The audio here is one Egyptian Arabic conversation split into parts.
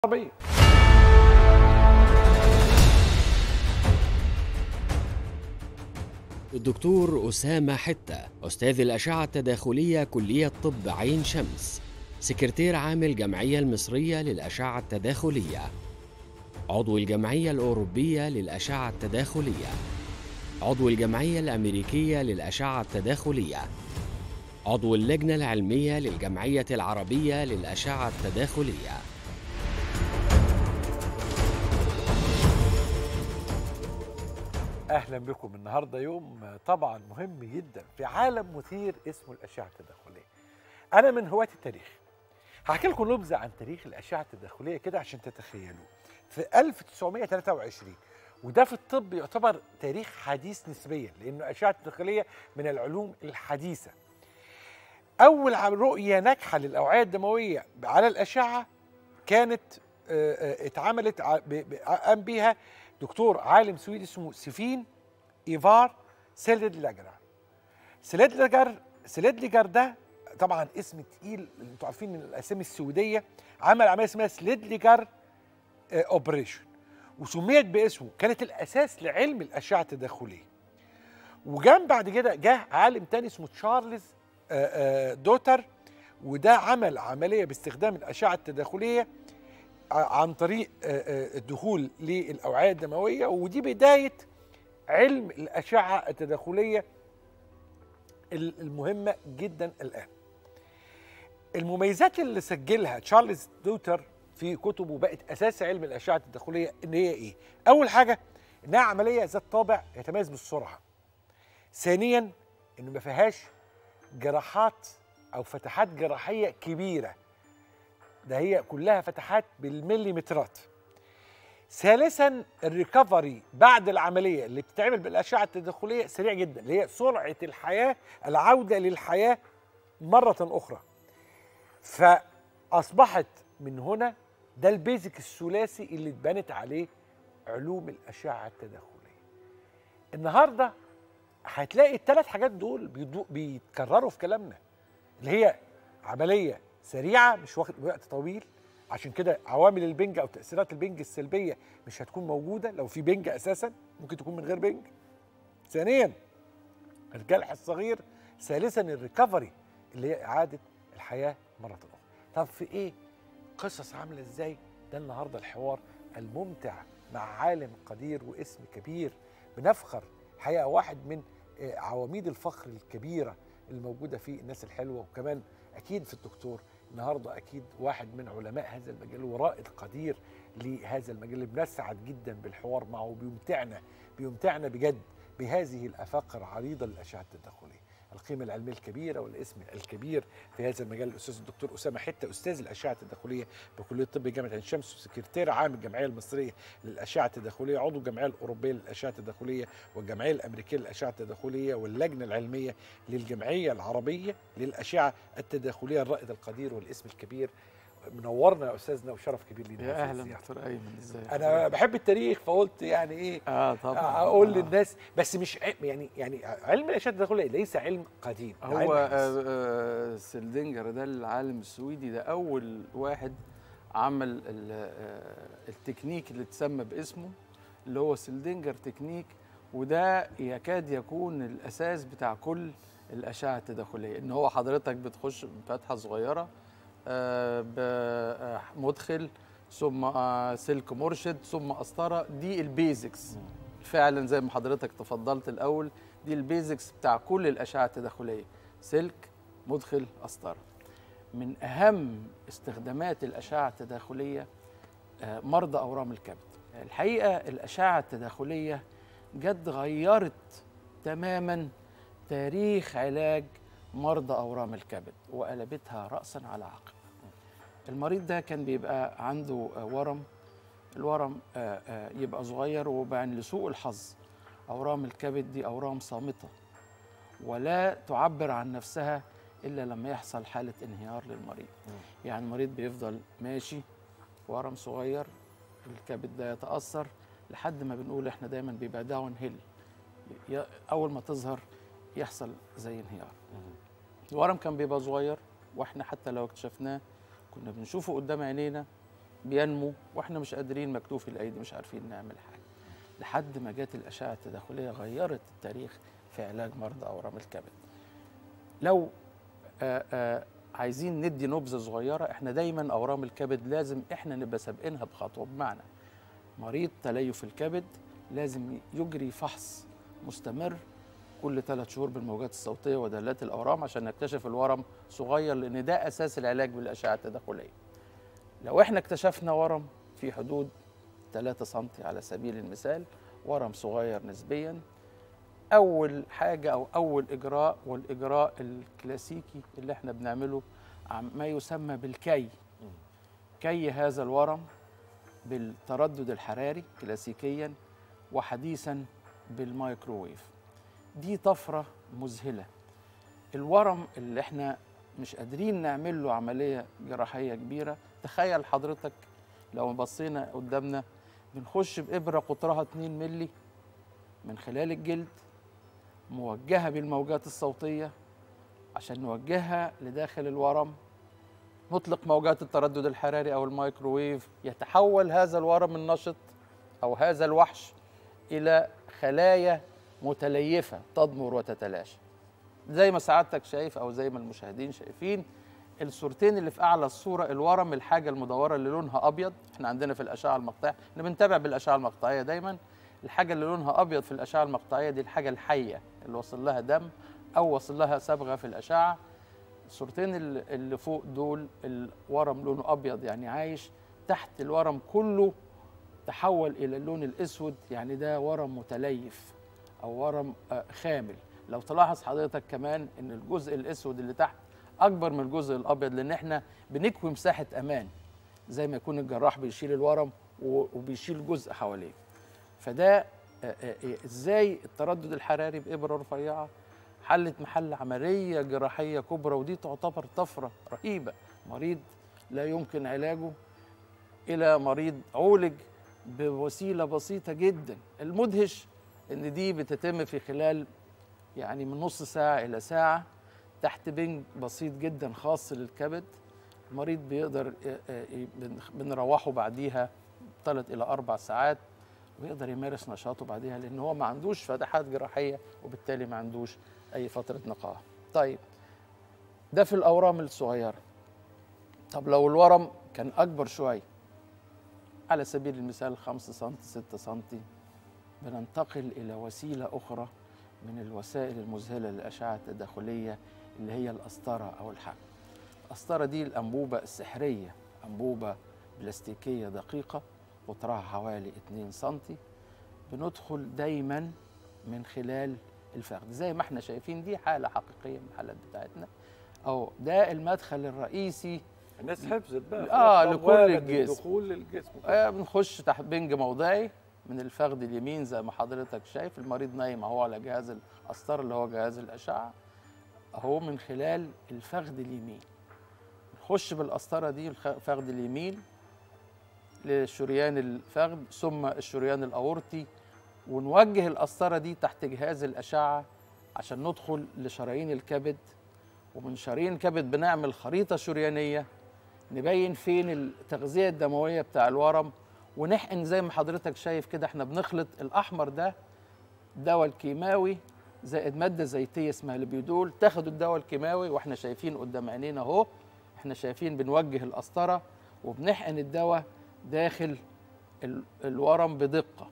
العربية الدكتور أسامة حتة أستاذ الأشعة التداخلية كلية طب عين شمس سكرتير عام الجمعية المصرية للأشعة التداخلية عضو الجمعية الأوروبية للأشعة التداخلية عضو الجمعية الأمريكية للأشعة التداخلية عضو اللجنة العلمية للجمعية العربية للأشعة التداخلية اهلا بكم النهارده يوم طبعا مهم جدا في عالم مثير اسمه الاشعه التداخليه. انا من هواة التاريخ. هحكي لكم نبذه عن تاريخ الاشعه التداخليه كده عشان تتخيلوا. في 1923 وده في الطب يعتبر تاريخ حديث نسبيا لانه الاشعه التداخليه من العلوم الحديثه. اول رؤيه ناجحه للاوعيه الدمويه على الاشعه كانت آه، آه، اتعملت ع- ب- ب- قام بيها دكتور عالم سويدي اسمه سيفين ايفار سيلدلجر سيلدلجر سيلدلجر ده طبعا اسم تقيل انتوا عارفين ان الاسامي السويديه عمل عمليه اسمها سليدلجر اوبريشن وسميت باسمه كانت الاساس لعلم الاشعه التداخليه وجنب بعد كده جه عالم تاني اسمه تشارلز آه، آه، دوتر وده عمل عمليه باستخدام الاشعه التداخليه ع- عن طريق آه، آه، الدخول للاوعيه الدمويه ودي بدايه علم الاشعه التداخليه ال- المهمه جدا الان. المميزات اللي سجلها تشارلز دوتر في كتبه بقت اساس علم الاشعه التداخليه ان هي ايه؟ اول حاجه انها عمليه ذات طابع يتميز بالسرعه. ثانيا انه ما فيهاش جراحات او فتحات جراحيه كبيره ده هي كلها فتحات بالمليمترات ثالثا الريكفري بعد العمليه اللي بتتعمل بالاشعه التداخليه سريع جدا اللي هي سرعه الحياه العوده للحياه مره اخرى فاصبحت من هنا ده البيزك الثلاثي اللي اتبنت عليه علوم الاشعه التداخليه النهارده هتلاقي الثلاث حاجات دول بيضو- بيتكرروا في كلامنا اللي هي عمليه سريعه مش واخد وقت طويل عشان كده عوامل البنج او تاثيرات البنج السلبيه مش هتكون موجوده لو في بنج اساسا ممكن تكون من غير بنج ثانيا الجرح الصغير ثالثا الريكفري اللي هي اعاده الحياه مره اخرى طب في ايه قصص عامله ازاي ده النهارده الحوار الممتع مع عالم قدير واسم كبير بنفخر حقيقه واحد من آه، عواميد الفخر الكبيره الموجوده في الناس الحلوه وكمان اكيد في الدكتور النهارده اكيد واحد من علماء هذا المجال ورائد قدير لهذا المجال اللي بنسعد جدا بالحوار معه وبيمتعنا بيمتعنا بجد بهذه الافاق العريضه للاشعه التداخليه القيمه العلميه الكبيره والاسم الكبير في هذا المجال الاستاذ الدكتور اسامه حته استاذ الاشعه التداخليه بكليه الطب جامعه عين شمس وسكرتير عام الجمعيه المصريه للاشعه التداخليه عضو الجمعيه الاوروبيه للاشعه التداخليه والجمعيه الامريكيه للاشعه التداخليه واللجنه العلميه للجمعيه العربيه للاشعه التداخليه الرائد القدير والاسم الكبير منورنا يا استاذنا وشرف كبير لينا يا هذه اهلا الزيارة. دكتور ايمن ازيك انا بحب التاريخ فقلت يعني ايه اه طبعا اقول آه. للناس بس مش ع- يعني يعني علم الاشعه التداخليه ليس علم قديم ده علم هو حديث. آه آه سيلدينجر ده العالم السويدي ده اول واحد عمل ال- آه التكنيك اللي اتسمى باسمه اللي هو سيلدينجر تكنيك وده يكاد يكون الاساس بتاع كل الاشعه التداخليه ان هو حضرتك بتخش بفتحه صغيره آه، بمدخل ثم آه، سلك مرشد ثم قسطره دي البيزكس فعلا زي ما حضرتك تفضلت الاول دي البيزكس بتاع كل الاشعه التداخليه سلك مدخل قسطره من اهم استخدامات الاشعه التداخليه آه، مرضى اورام الكبد الحقيقه الاشعه التداخليه جد غيرت تماما تاريخ علاج مرضى اورام الكبد وقلبتها راسا على عقب المريض ده كان بيبقى عنده آه، ورم الورم آه، آه، يبقى صغير وبعد لسوء الحظ اورام الكبد دي اورام صامته ولا تعبر عن نفسها الا لما يحصل حاله انهيار للمريض يعني المريض بيفضل ماشي ورم صغير الكبد ده يتاثر لحد ما بنقول احنا دايما بيبقى داون هيل ي- اول ما تظهر يحصل زي انهيار الورم كان بيبقى صغير واحنا حتى لو اكتشفناه كنا بنشوفه قدام عينينا بينمو واحنا مش قادرين مكتوفي الايدي مش عارفين نعمل حاجه لحد ما جت الاشعه التداخليه غيرت التاريخ في علاج مرضى اورام الكبد لو آآ آآ عايزين ندي نبذه صغيره احنا دايما اورام الكبد لازم احنا نبقى سابقينها بخطوه بمعنى مريض تليف الكبد لازم يجري فحص مستمر كل ثلاث شهور بالموجات الصوتيه ودلات الاورام عشان نكتشف الورم صغير لان ده اساس العلاج بالاشعه التداخليه. لو احنا اكتشفنا ورم في حدود 3 سم على سبيل المثال ورم صغير نسبيا اول حاجه او اول اجراء والاجراء الكلاسيكي اللي احنا بنعمله عم- ما يسمى بالكي كي هذا الورم بالتردد الحراري كلاسيكيا وحديثا بالمايكروويف دي طفرة مذهلة الورم اللي احنا مش قادرين نعمل له عملية جراحية كبيرة تخيل حضرتك لو بصينا قدامنا بنخش بإبرة قطرها 2 ملي من خلال الجلد موجهة بالموجات الصوتية عشان نوجهها لداخل الورم نطلق موجات التردد الحراري أو الميكروويف يتحول هذا الورم النشط أو هذا الوحش إلى خلايا متليفة تضمر وتتلاشى زي ما سعادتك شايف أو زي ما المشاهدين شايفين الصورتين اللي في أعلى الصورة الورم الحاجة المدورة اللي لونها أبيض احنا عندنا في الأشعة المقطعية احنا بنتابع بالأشعة المقطعية دايما الحاجة اللي لونها أبيض في الأشعة المقطعية دي الحاجة الحية اللي وصل لها دم أو وصل لها صبغة في الأشعة الصورتين اللي اللي فوق دول الورم لونه أبيض يعني عايش تحت الورم كله تحول إلى اللون الأسود يعني ده ورم متليف أو ورم آه، خامل لو تلاحظ حضرتك كمان ان الجزء الاسود اللي تحت اكبر من الجزء الابيض لان احنا بنكوي مساحه امان زي ما يكون الجراح بيشيل الورم و- وبيشيل جزء حواليه فده آه، آه، آه، ازاي التردد الحراري بابره رفيعه حلت محل عمليه جراحيه كبرى ودي تعتبر طفره رهيبه مريض لا يمكن علاجه الى مريض عولج بوسيله بسيطه جدا المدهش ان دي بتتم في خلال يعني من نص ساعه الى ساعه تحت بنج بسيط جدا خاص للكبد المريض بيقدر ي- ي- بن- بنروحه بعديها ثلاث الى اربع ساعات ويقدر يمارس نشاطه بعديها لان هو ما عندوش فتحات جراحيه وبالتالي ما عندوش اي فتره نقاهه. طيب ده في الاورام الصغيره. طب لو الورم كان اكبر شويه على سبيل المثال 5 سم 6 سم بننتقل الى وسيله اخرى من الوسائل المذهله للاشعه التداخليه اللي هي القسطره او الحقن. القسطره دي الانبوبه السحريه انبوبه بلاستيكيه دقيقه قطرها حوالي 2 سم بندخل دايما من خلال الفخذ زي ما احنا شايفين دي حاله حقيقيه من الحالات بتاعتنا او ده المدخل الرئيسي الناس حفظت بقى آه، خلاص لكل بوابة الجسم. الدخول للجسم آه بنخش تحت بنج موضعي من الفخذ اليمين زي ما حضرتك شايف المريض نايم اهو على جهاز القسطره اللي هو جهاز الاشعه اهو من خلال الفخذ اليمين نخش بالقسطره دي الخ- الفخذ اليمين لشريان الفخذ ثم الشريان الاورطي ونوجه القسطره دي تحت جهاز الاشعه عشان ندخل لشرايين الكبد ومن شرايين الكبد بنعمل خريطه شريانيه نبين فين التغذيه الدمويه بتاع الورم ونحقن زي ما حضرتك شايف كده احنا بنخلط الاحمر ده الدواء الكيماوي زائد ماده زيتيه اسمها ليبيدول تاخدوا الدواء الكيماوي واحنا شايفين قدام عينينا اهو احنا شايفين بنوجه القسطره وبنحقن الدواء داخل ال- الورم بدقه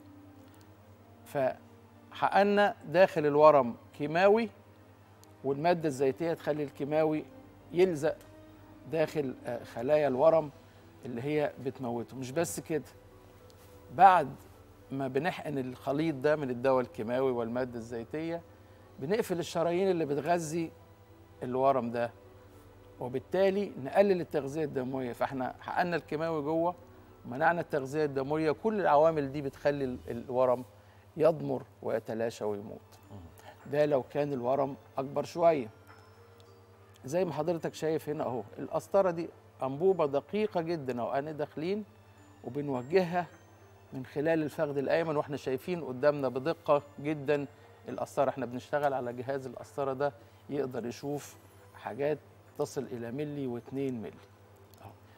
فحقنا داخل الورم كيماوي والماده الزيتيه تخلي الكيماوي يلزق داخل آه، خلايا الورم اللي هي بتموته مش بس كده بعد ما بنحقن الخليط ده من الدواء الكيماوي والماده الزيتيه بنقفل الشرايين اللي بتغذي الورم ده وبالتالي نقلل التغذيه الدمويه فاحنا حققنا الكيماوي جوه ومنعنا التغذيه الدمويه كل العوامل دي بتخلي ال- الورم يضمر ويتلاشى ويموت ده لو كان الورم اكبر شويه زي ما حضرتك شايف هنا اهو القسطره دي انبوبه دقيقه جدا اهو داخلين وبنوجهها من خلال الفخذ الايمن واحنا شايفين قدامنا بدقه جدا القسطره احنا بنشتغل على جهاز القسطره ده يقدر يشوف حاجات تصل الى ملي و2 ملي أهو.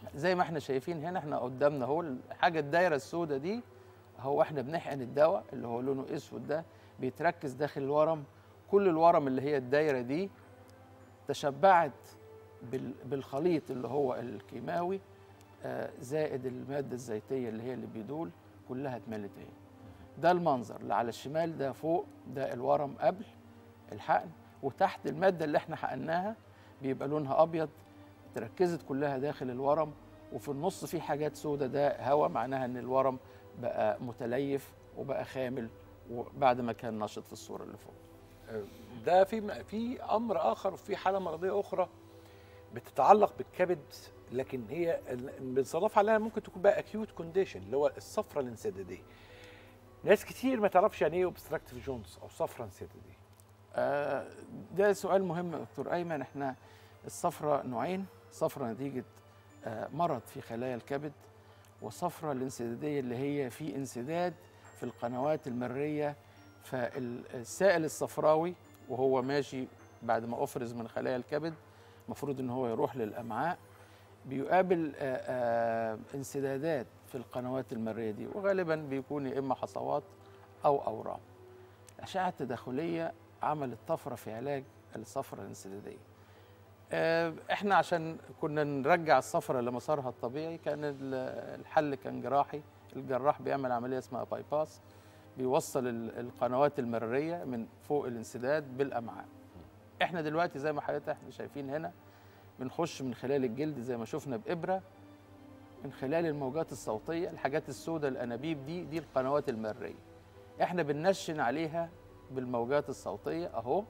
زي ما احنا شايفين هنا احنا قدامنا اهو الحاجه الدايره السوداء دي هو احنا بنحقن الدواء اللي هو لونه اسود ده بيتركز داخل الورم كل الورم اللي هي الدايره دي تشبعت بال- بالخليط اللي هو الكيماوي آه، زائد الماده الزيتيه اللي هي اللي بيدول كلها اتملت اهي ده المنظر اللي على الشمال ده فوق ده الورم قبل الحقن وتحت الماده اللي احنا حقناها بيبقى لونها ابيض تركزت كلها داخل الورم وفي النص في حاجات سودة ده هواء معناها ان الورم بقى متليف وبقى خامل وبعد ما كان نشط في الصوره اللي فوق ده في في امر اخر وفي حاله مرضيه اخرى بتتعلق بالكبد لكن هي ال- بنصنف عليها ممكن تكون بقى اكيوت كونديشن اللي هو الصفرة الانسداديه ناس كتير ما تعرفش يعني ايه اوبستراكتيف جونز او صفرة انسداديه آه، ده سؤال مهم يا دكتور ايمن احنا الصفرة نوعين صفرة نتيجه آه، مرض في خلايا الكبد وصفرة الانسداديه اللي هي في انسداد في القنوات المريه فالسائل الصفراوي وهو ماشي بعد ما افرز من خلايا الكبد المفروض ان هو يروح للامعاء بيقابل آه، آه، انسدادات في القنوات المريه دي وغالبا بيكون يا اما حصوات او اورام الاشعه التداخليه عملت طفره في علاج الصفرة الانسداديه آه، احنا عشان كنا نرجع الصفرة لمسارها الطبيعي كان ال- الحل كان جراحي الجراح بيعمل عمليه اسمها باي باس بيوصل ال- القنوات المراريه من فوق الانسداد بالامعاء احنا دلوقتي زي ما حضرتك احنا شايفين هنا بنخش من خلال الجلد زي ما شفنا بابره من خلال الموجات الصوتيه الحاجات السوداء الانابيب دي دي القنوات المريه احنا بننشن عليها بالموجات الصوتيه اهو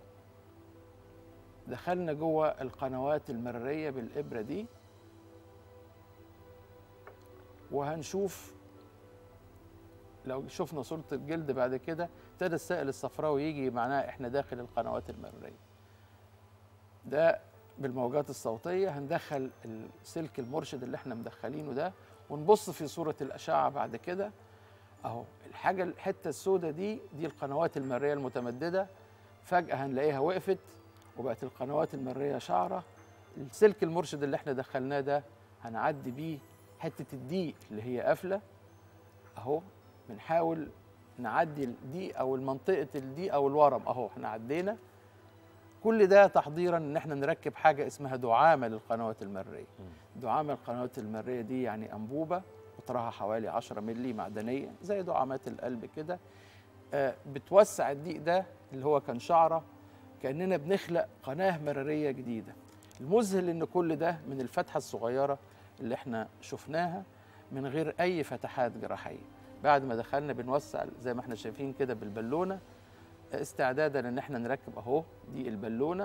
دخلنا جوه القنوات المريه بالابره دي وهنشوف لو شفنا صوره الجلد بعد كده ابتدى السائل الصفراوي يجي معناها احنا داخل القنوات المريه ده بالموجات الصوتيه هندخل السلك المرشد اللي احنا مدخلينه ده ونبص في صوره الاشعه بعد كده اهو الحاجه الحته السوداء دي دي القنوات المريه المتمدده فجاه هنلاقيها وقفت وبقت القنوات المريه شعره السلك المرشد اللي احنا دخلناه ده هنعدي بيه حته الضيق اللي هي قافله اهو بنحاول نعدي الضيق او المنطقه الضيق او الورم اهو احنا عدينا كل ده تحضيرا ان احنا نركب حاجه اسمها دعامه للقنوات المريه دعامه القنوات المريه دي يعني انبوبه قطرها حوالي 10 مللي معدنيه زي دعامات القلب كده آه، بتوسع الضيق ده اللي هو كان شعره كاننا بنخلق قناه مراريه جديده المذهل ان كل ده من الفتحه الصغيره اللي احنا شفناها من غير اي فتحات جراحيه بعد ما دخلنا بنوسع زي ما احنا شايفين كده بالبالونه استعدادا ان احنا نركب اهو دي البالونه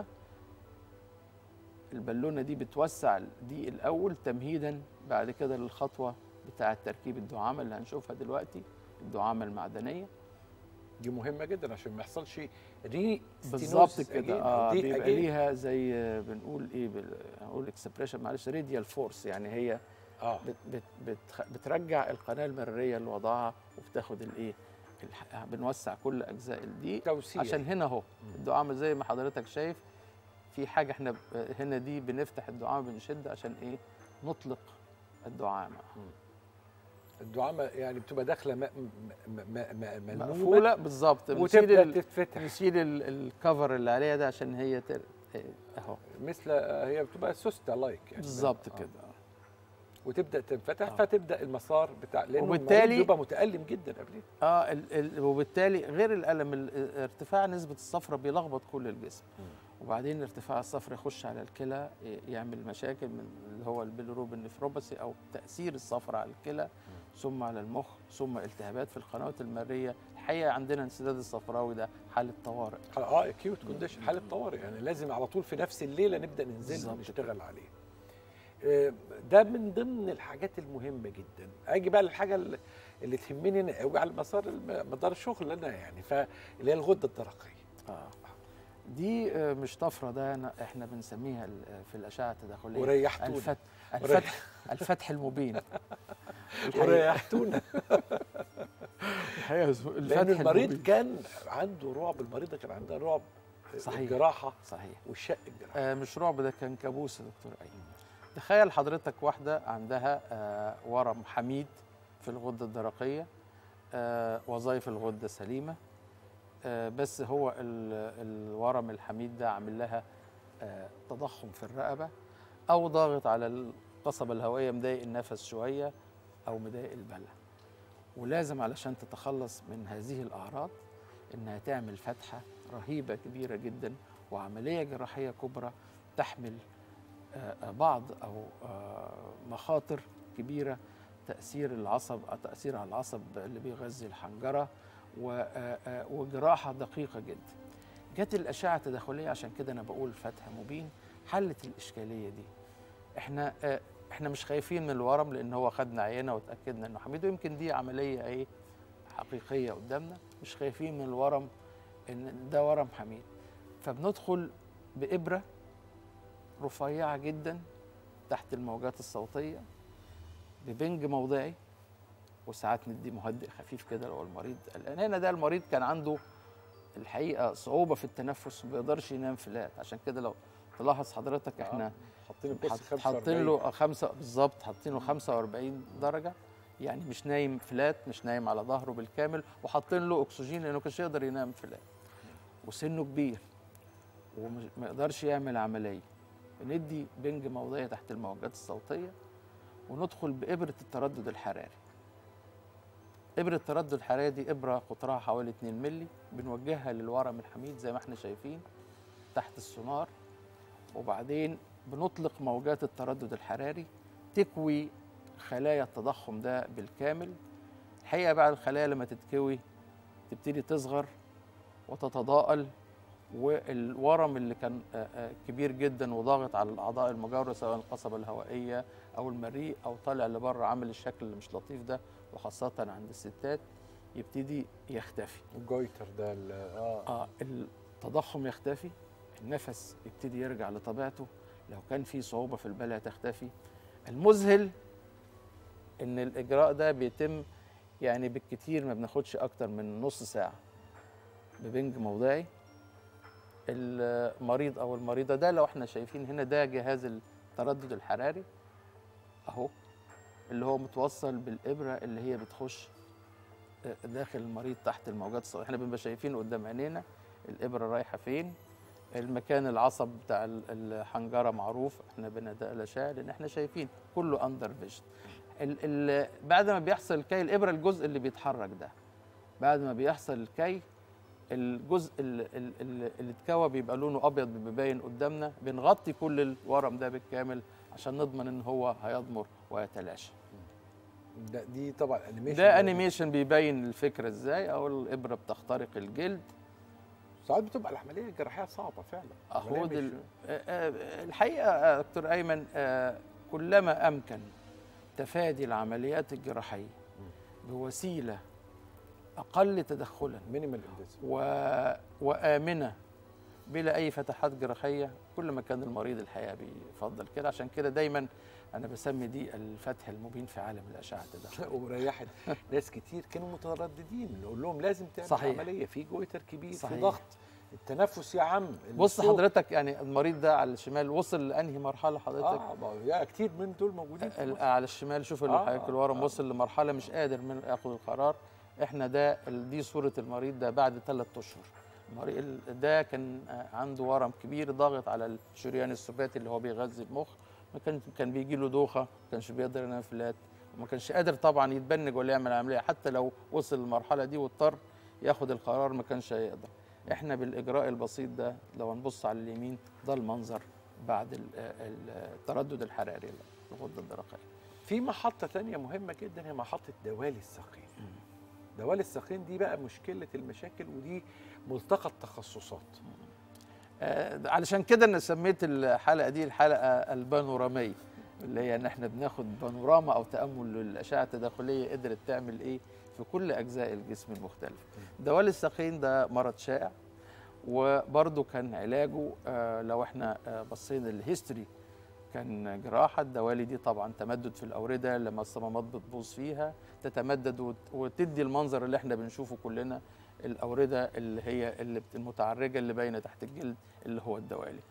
البالونه دي بتوسع دي الاول تمهيدا بعد كده للخطوه بتاعه تركيب الدعامه اللي هنشوفها دلوقتي الدعامه المعدنيه دي مهمه جدا عشان ما يحصلش ري بالظبط كده اه بيبقى ليها زي آه، بنقول ايه بال- هنقول اكسبريشن معلش راديال فورس يعني هي اه بت بت بتخ... بترجع القناه المراريه لوضعها وبتاخد الايه الح... بنوسع كل اجزاء الدي توسيع عشان هنا اهو الدعامه زي ما حضرتك شايف في حاجه احنا ب- هنا دي بنفتح الدعامه بنشد عشان ايه نطلق الدعامه الدعامه يعني بتبقى داخله م- م- م- م- ملمومه مقفوله بالظبط بنشيل وتبدا ال... تتفتح نشيل ال- الكفر اللي عليها ده عشان هي تر... اهو مثل هي بتبقى سوسته لايك يعني بالظبط آه. كده وتبدا تنفتح آه. فتبدا المسار بتاع لانه وبالتالي- المريض بيبقى متالم جدا قبليه اه ال ال وبالتالي غير الالم ال- ارتفاع نسبه الصفرة بيلخبط كل الجسم وبعدين ارتفاع الصفر يخش على الكلى ي- يعمل مشاكل من اللي هو البيلروبين نفروباثي او تاثير الصفرة على الكلى ثم على المخ ثم التهابات في القنوات المريه الحقيقه عندنا انسداد الصفراوي ده حاله طوارئ اه اكيوت كونديشن حاله طوارئ يعني لازم على طول في نفس الليله نبدا ننزل بالظبط ونشتغل عليه آه، ده من ضمن الحاجات المهمه جدا اجي بقى للحاجه اللي- اللي تهمني انا قوي على مسار الم- مدار الشغل انا يعني فاللي هي الغده الدرقيه آه. دي آه، مش طفره ده أنا- احنا بنسميها ال- في الاشعه التداخليه وريحتونا الفتح الفتح الفتح المبين الحقيقة- وريحتونا الحقيقه لان الفتح المريض المبين. كان عنده رعب المريضه كان عندها رعب صحيح. الجراحه صحيح والشق الجراحي آه مش رعب ده كان كابوس يا دكتور ايمن تخيل حضرتك واحده عندها آه، ورم حميد في الغده الدرقيه آه، وظائف الغده سليمه آه، بس هو ال- الورم الحميد ده عامل لها آه، تضخم في الرقبه او ضاغط على القصبه الهوائيه مضايق النفس شويه او مضايق البلع ولازم علشان تتخلص من هذه الاعراض انها تعمل فتحه رهيبه كبيره جدا وعمليه جراحيه كبرى تحمل آه، آه، بعض او آه، مخاطر كبيره تاثير العصب تاثير على العصب اللي بيغذي الحنجره و- آه، آه، وجراحه دقيقه جدا جت الاشعه التداخليه عشان كده انا بقول فتح مبين حلت الاشكاليه دي احنا آه، احنا مش خايفين من الورم لان هو خدنا عينه وتاكدنا انه حميد ويمكن دي عمليه ايه حقيقيه قدامنا مش خايفين من الورم ان ده ورم حميد فبندخل بابره رفيعه جدا تحت الموجات الصوتيه ببنج موضعي وساعات ندي مهدئ خفيف كده لو المريض قلقان هنا ده المريض كان عنده الحقيقه صعوبه في التنفس وما بيقدرش ينام فلات عشان كده لو تلاحظ حضرتك احنا حاطين الكرسي حط- حاطين 45. له خمسة بالظبط حاطين له 45 درجة يعني مش نايم فلات مش نايم على ظهره بالكامل وحاطين له أكسجين لأنه كانش يقدر ينام فلات وسنه كبير وما يقدرش يعمل عملية بندي بنج موضعي تحت الموجات الصوتية وندخل بإبرة التردد الحراري إبرة التردد الحراري دي إبرة قطرها حوالي 2 مللي بنوجهها للورم الحميد زي ما احنا شايفين تحت السونار وبعدين بنطلق موجات التردد الحراري تكوي خلايا التضخم ده بالكامل الحقيقه بقى الخلايا لما تتكوي تبتدي تصغر وتتضاءل والورم اللي كان آه، آه، كبير جدا وضاغط على الاعضاء المجاوره سواء القصبه الهوائيه او المريء او طالع لبره عامل الشكل اللي مش لطيف ده وخاصه عند الستات يبتدي يختفي الجويتر ده ال- اه اه التضخم يختفي النفس يبتدي يرجع لطبيعته لو كان في صعوبة في البلع تختفي المذهل ان الاجراء ده بيتم يعني بالكتير ما بناخدش اكتر من نص ساعة ببنج موضعي المريض او المريضة ده لو احنا شايفين هنا ده جهاز التردد الحراري اهو اللي هو متوصل بالابرة اللي هي بتخش داخل المريض تحت الموجات الصوتية احنا بنبقى شايفين قدام عينينا الإبرة رايحة فين المكان العصب بتاع ال- الحنجرة معروف احنا بندق الأشعة لأن احنا شايفين كله أندر فيجن ال ال بعد ما بيحصل الكي الإبرة الجزء اللي بيتحرك ده بعد ما بيحصل الكي الجزء ال- ال- ال- اللي اتكوى بيبقى لونه أبيض بيبقى باين قدامنا بنغطي كل الورم ده بالكامل عشان نضمن إن هو هيضمر ويتلاشى ده دي طبعا انيميشن ده انيميشن بيبين الفكره ازاي او الابره بتخترق الجلد ساعات بتبقى العمليه الجراحيه صعبه فعلا اهو عملية دل... مش- آه، آه، الحقيقه آه، دكتور ايمن آه، كلما امكن تفادي العمليات الجراحيه بوسيله اقل تدخلا مينيمال انفيزيف و... وامنه بلا اي فتحات جراحيه كل ما كان المريض الحقيقه بيفضل كده عشان كده دايما انا بسمي دي الفتح المبين في عالم الاشعه التداخليه وريحت ناس كتير كانوا مترددين نقول لهم لازم تعمل صحيح. عمليه في جويتر كبير في صحيح. ضغط التنفس يا عم بص الصوت. حضرتك يعني المريض ده على الشمال وصل لانهي مرحله حضرتك اه ما هو يا كتير من دول موجودين في ال- مصر. على الشمال شوف آه، اللي حضرتك الورم آه. وصل لمرحله مش قادر من ياخد القرار احنا ده ال- دي صوره المريض ده بعد ثلاث اشهر المريض ال- ده كان آه، عنده ورم كبير ضاغط على الشريان السباتي اللي هو بيغذي المخ ما كان كان بيجي له دوخه ما كانش بيقدر ينام فلات وما كانش قادر طبعا يتبنج ولا يعمل عمليه حتى لو وصل للمرحله دي واضطر ياخد القرار ما كانش هيقدر احنا بالاجراء البسيط ده لو نبص على اليمين ده المنظر بعد ال- ال- التردد الحراري الغده الدرقيه في محطه تانية مهمه جدا هي محطه دوالي الساقين دوالي الساقين دي بقى مشكله المشاكل ودي ملتقى التخصصات آه، علشان كده انا سميت الحلقه دي الحلقه البانوراميه اللي هي ان احنا بناخد بانوراما او تامل للاشعه التداخليه قدرت تعمل ايه في كل اجزاء الجسم المختلفه. دوالي الساقين ده مرض شائع وبرضه كان علاجه آه، لو احنا آه، بصينا للهيستوري كان جراحه الدوالي دي طبعا تمدد في الاورده لما الصمامات بتبوظ فيها تتمدد وت- وتدي المنظر اللي احنا بنشوفه كلنا الاورده اللي هي اللي بت- المتعرجه اللي باينه تحت الجلد اللي هو الدوالي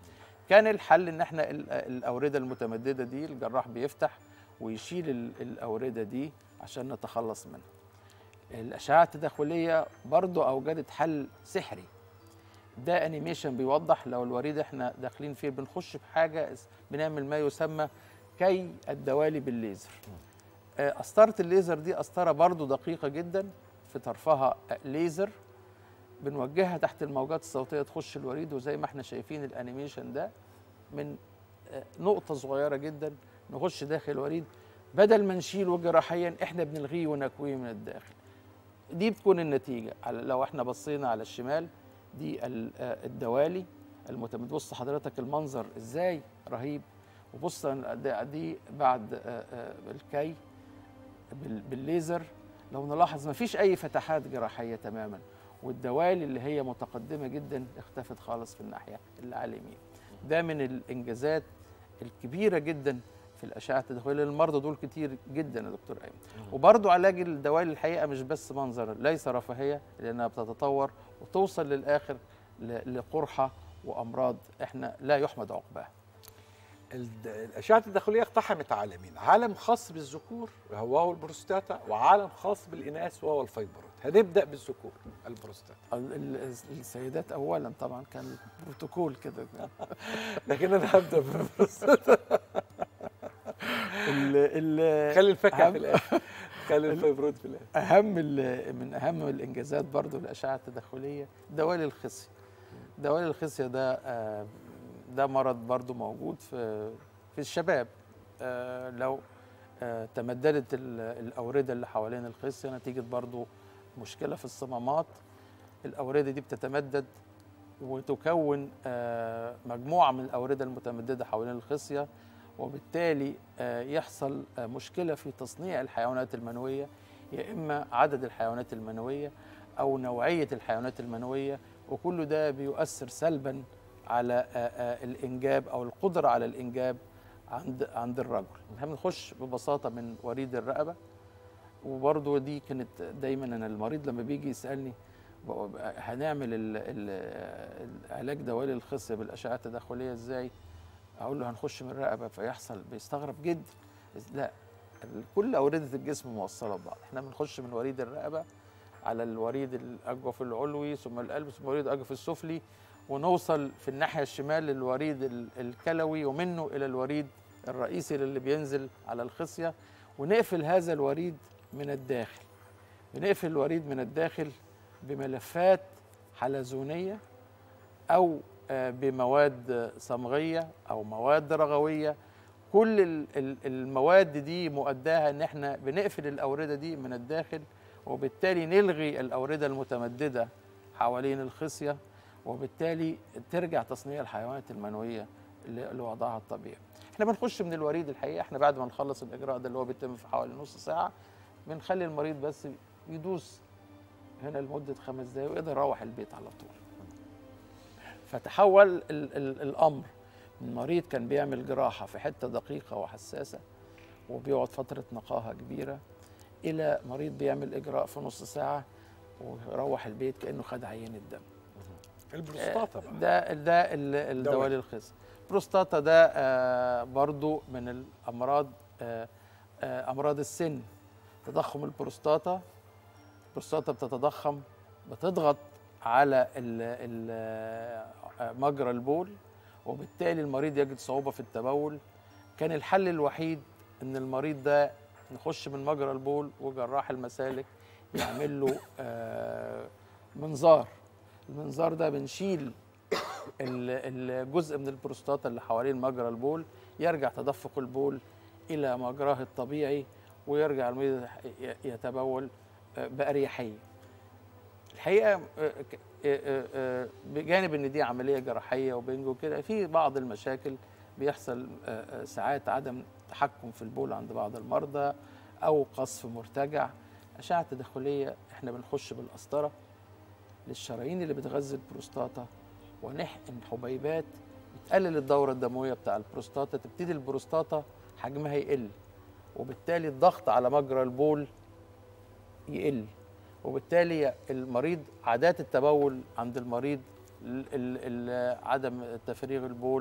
كان الحل ان احنا ال- الاورده المتمدده دي الجراح بيفتح ويشيل ال- الاورده دي عشان نتخلص منها الاشعه التداخليه برضو اوجدت حل سحري ده انيميشن بيوضح لو الوريد احنا داخلين فيه بنخش في حاجه اس- بنعمل ما يسمى كي الدوالي بالليزر آه، قسطره الليزر دي قسطره برضو دقيقه جدا في طرفها آه، ليزر بنوجهها تحت الموجات الصوتيه تخش الوريد وزي ما احنا شايفين الانيميشن ده من آه، نقطه صغيره جدا نخش داخل الوريد بدل ما نشيله جراحيا احنا بنلغيه ونكويه من الداخل دي بتكون النتيجه على- لو احنا بصينا على الشمال دي ال- آه، الدوالي المتمد بص حضرتك المنظر ازاي رهيب وبص ده- دي بعد آه، آه، الكي بال- بالليزر لو نلاحظ ما فيش اي فتحات جراحيه تماما والدوالي اللي هي متقدمه جدا اختفت خالص في الناحيه اللي على اليمين ده من الانجازات الكبيره جدا في الاشعه التداخليه للمرضى دول كتير جدا يا دكتور ايمن وبرضه علاج الدوالي الحقيقه مش بس منظر ليس رفاهيه لانها بتتطور وتوصل للاخر ل- لقرحه وامراض احنا لا يحمد عقباها الد- الاشعه التداخليه اقتحمت عالمين عالم خاص بالذكور وهو البروستاتا وعالم خاص بالاناث وهو الفيبرويد هنبدا بالذكور البروستاتا ال- ال- السيدات اولا طبعا كان بروتوكول كده لكن انا هبدا بالبروستاتا ال- ال- خلي الفاكهه أهم- في الاخر خلي الفيبرويد في الاخر اهم ال- من اهم الانجازات برضو الاشعه التداخليه دوالي الخصيه دوالي الخصيه ده آه، ده مرض برضو موجود في في الشباب آه، لو آه، تمددت ال- الاورده اللي حوالين الخصيه نتيجه برضو مشكله في الصمامات الاورده دي بتتمدد وتكون آه، مجموعه من الاورده المتمدده حوالين الخصيه وبالتالي آه، يحصل آه، مشكله في تصنيع الحيوانات المنويه يا اما عدد الحيوانات المنويه او نوعيه الحيوانات المنويه وكل ده بيؤثر سلبا على آه، آه، الانجاب او القدره على الانجاب عند عند الرجل احنا بنخش ببساطه من وريد الرقبه وبرضه دي كانت دايما انا المريض لما بيجي يسالني بقول هنعمل ال- ال- العلاج دوالي الخصيه بالاشعه التداخليه ازاي اقول له هنخش من الرقبه فيحصل بيستغرب جدا لا ال- كل اورده الجسم موصله ببعض احنا بنخش من وريد الرقبه على الوريد الاجوف العلوي ثم القلب ثم الوريد الاجوف السفلي ونوصل في الناحيه الشمال للوريد ال- الكلوي ومنه الى الوريد الرئيسي اللي بينزل على الخصيه ونقفل هذا الوريد من الداخل بنقفل الوريد من الداخل بملفات حلزونيه او آه، بمواد صمغيه او مواد رغويه كل ال- ال- المواد دي مؤداها ان احنا بنقفل الاورده دي من الداخل وبالتالي نلغي الاورده المتمدده حوالين الخصيه وبالتالي ترجع تصنيع الحيوانات المنويه ل- لوضعها الطبيعي. احنا بنخش من الوريد الحقيقه احنا بعد ما نخلص الاجراء ده اللي هو بيتم في حوالي نص ساعه بنخلي المريض بس يدوس هنا لمده خمس دقايق ويقدر يروح البيت على طول. فتحول ال ال الامر من مريض كان بيعمل جراحه في حته دقيقه وحساسه وبيقعد فتره نقاهه كبيره الى مريض بيعمل اجراء في نص ساعه ويروح البيت كانه خد عينه دم. البروستاتا بقى ده ده ال- الدوالي الخصيه بروستاتا ده آه، برضو من الامراض آه، آه، امراض السن تضخم البروستاتا البروستاتا بتتضخم بتضغط على ال ال آه، مجرى البول وبالتالي المريض يجد صعوبه في التبول كان الحل الوحيد ان المريض ده نخش من مجرى البول وجراح المسالك يعمل له آه، منظار المنظار ده بنشيل ال- الجزء من البروستاتا اللي حوالين مجرى البول يرجع تدفق البول الى مجراه الطبيعي ويرجع المريض ي- يتبول آه، باريحيه. الحقيقه آه، ك- آه، آه، آه، بجانب ان دي عمليه جراحيه وبنج كده في بعض المشاكل بيحصل آه، آه، ساعات عدم تحكم في البول عند بعض المرضى او قصف مرتجع اشعه تداخليه احنا بنخش بالقسطره للشرايين اللي بتغذي البروستاتا ونحقن حبيبات بتقلل الدوره الدمويه بتاع البروستاتا تبتدي البروستاتا حجمها يقل وبالتالي الضغط على مجرى البول يقل وبالتالي المريض عادات التبول عند المريض ال- ال- ال- عدم تفريغ البول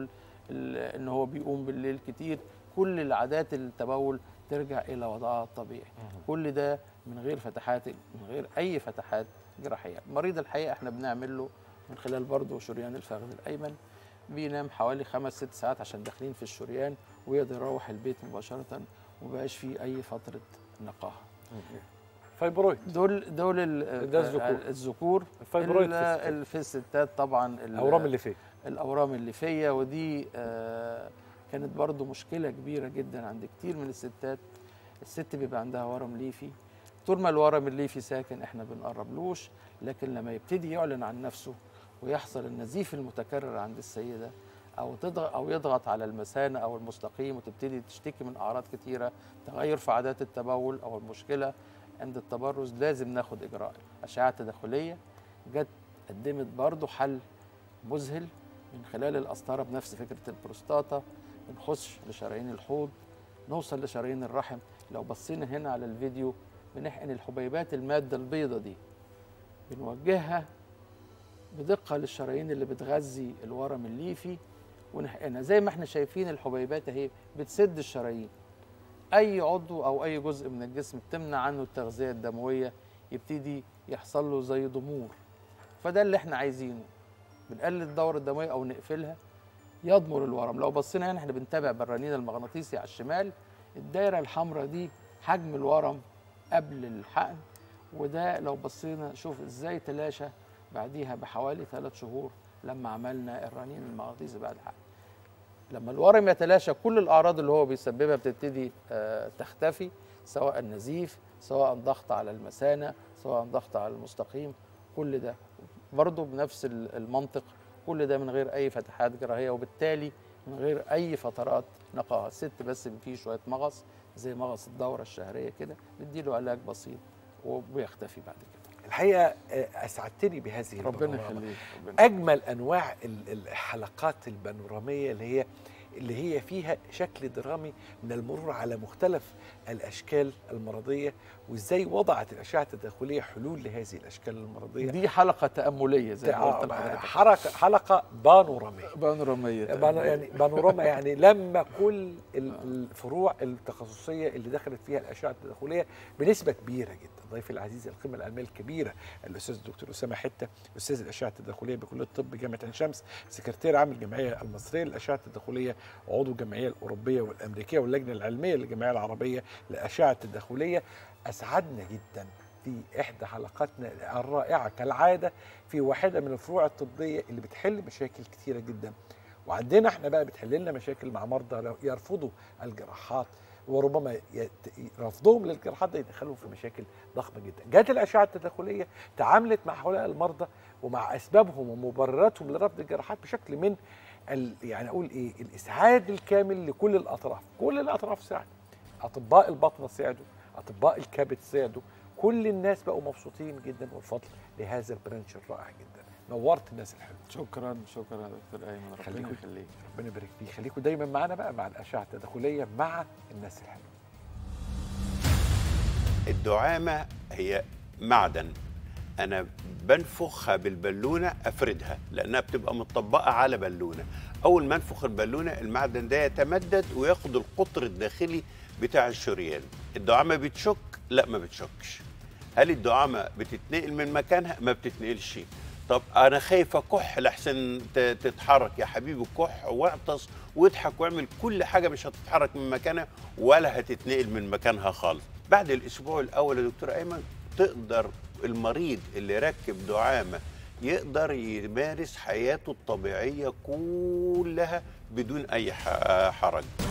ال- ان هو بيقوم بالليل كتير كل العادات التبول ترجع الى وضعها الطبيعي كل ده من غير فتحات من غير اي فتحات جراحيه المريض الحقيقه احنا بنعمل له من خلال برضه شريان الفخذ الايمن بينام حوالي خمس ست ساعات عشان داخلين في الشريان ويقدر يروح البيت مباشره ومبقاش فيه اي فتره نقاهه فايبرويد دول دول ال- ده الذكور. الذكور الفايبرويد في ال- الستات. ال- في الستات طبعا ال- الاورام اللي فيه الاورام الليفيه ودي آه، كانت برضو مشكله كبيره جدا عند كتير من الستات الست بيبقى عندها ورم ليفي طول ما الورم الليفي ساكن احنا بنقربلوش لكن لما يبتدي يعلن عن نفسه ويحصل النزيف المتكرر عند السيده او تضغط او يضغط على المثانه او المستقيم وتبتدي تشتكي من اعراض كتيره تغير في عادات التبول او المشكله عند التبرز لازم ناخد اجراء اشعه تداخليه جت قدمت برضو حل مذهل من خلال القسطره بنفس فكره البروستاتا بنخش لشرايين الحوض نوصل لشرايين الرحم لو بصينا هنا على الفيديو بنحقن الحبيبات الماده البيضه دي بنوجهها بدقه للشرايين اللي بتغذي الورم الليفي ونحقنها زي ما احنا شايفين الحبيبات اهي بتسد الشرايين اي عضو او اي جزء من الجسم بتمنع عنه التغذيه الدمويه يبتدي يحصل له زي ضمور فده اللي احنا عايزينه بنقلل الدوره الدمويه او نقفلها يضمر الورم لو بصينا هنا احنا بنتابع بالرنين المغناطيسي على الشمال الدايره الحمراء دي حجم الورم قبل الحقن وده لو بصينا شوف ازاي تلاشى بعديها بحوالي ثلاث شهور لما عملنا الرنين المغناطيسي بعد الحقن لما الورم يتلاشى كل الاعراض اللي هو بيسببها بتبتدي آه، تختفي سواء نزيف سواء ضغط على المثانه سواء ضغط على المستقيم كل ده برضه بنفس ال- المنطق كل ده من غير اي فتحات جراحيه وبالتالي من غير اي فترات نقاهه الست بس فيه شويه مغص زي مغص الدوره الشهريه كده نديله علاج بسيط وبيختفي بعد كده الحقيقه آه، اسعدتني بهذه ربنا البانوراما. يخليك ربنا اجمل انواع ال- الحلقات البانوراميه اللي هي اللي هي فيها شكل درامي من المرور على مختلف الاشكال المرضيه وازاي وضعت الاشعه التداخليه حلول لهذه الاشكال المرضيه دي حلقه تامليه زي ما قلت لحضرتك حركه حلقه بانوراميه بانوراميه بانو يعني بانوراما يعني لما كل ال- الفروع التخصصيه اللي دخلت فيها الاشعه التداخليه بنسبه كبيره جدا ضيفي العزيز القيمه العلميه الكبيره الاستاذ الدكتور اسامه حته استاذ الاشعه التداخليه بكليه الطب جامعه عين شمس سكرتير عام الجمعيه المصريه للاشعه التداخليه وعضو الجمعيه الاوروبيه والامريكيه واللجنه العلميه للجمعيه العربيه للاشعه التداخليه اسعدنا جدا في احدى حلقاتنا الرائعه كالعاده في واحده من الفروع الطبيه اللي بتحل مشاكل كثيره جدا وعندنا احنا بقى بتحل لنا مشاكل مع مرضى لو يرفضوا الجراحات وربما يت- رفضهم للجراحات ده يدخلهم في مشاكل ضخمه جدا. جت الاشعه التداخليه تعاملت مع هؤلاء المرضى ومع اسبابهم ومبرراتهم لرفض الجراحات بشكل من ال يعني اقول ايه الاسعاد الكامل لكل الاطراف، كل الاطراف ساعدوا. اطباء البطنه ساعدوا، اطباء الكبد ساعدوا، كل الناس بقوا مبسوطين جدا والفضل لهذا البرانش الرائع جدا. نورت الناس الحلوه. شكرا شكرا يا دكتور ايمن ربنا خليكم- يخليك ربنا يبارك فيك خليكم دايما معانا بقى مع الاشعه التداخليه مع الناس الحلوه الدعامة هي معدن أنا بنفخها بالبالونة أفردها لأنها بتبقى مطبقة على بالونة أول ما أنفخ البالونة المعدن ده يتمدد وياخد القطر الداخلي بتاع الشريان الدعامة بتشك لا ما بتشكش هل الدعامة بتتنقل من مكانها ما بتتنقلش طب أنا خايف أكح لحسن ت- تتحرك يا حبيبي كح واعطس واضحك واعمل كل حاجة مش هتتحرك من مكانها ولا هتتنقل من مكانها خالص بعد الأسبوع الأول يا دكتور أيمن تقدر المريض اللي ركب دعامة يقدر يمارس حياته الطبيعية كلها بدون أي ح- حرج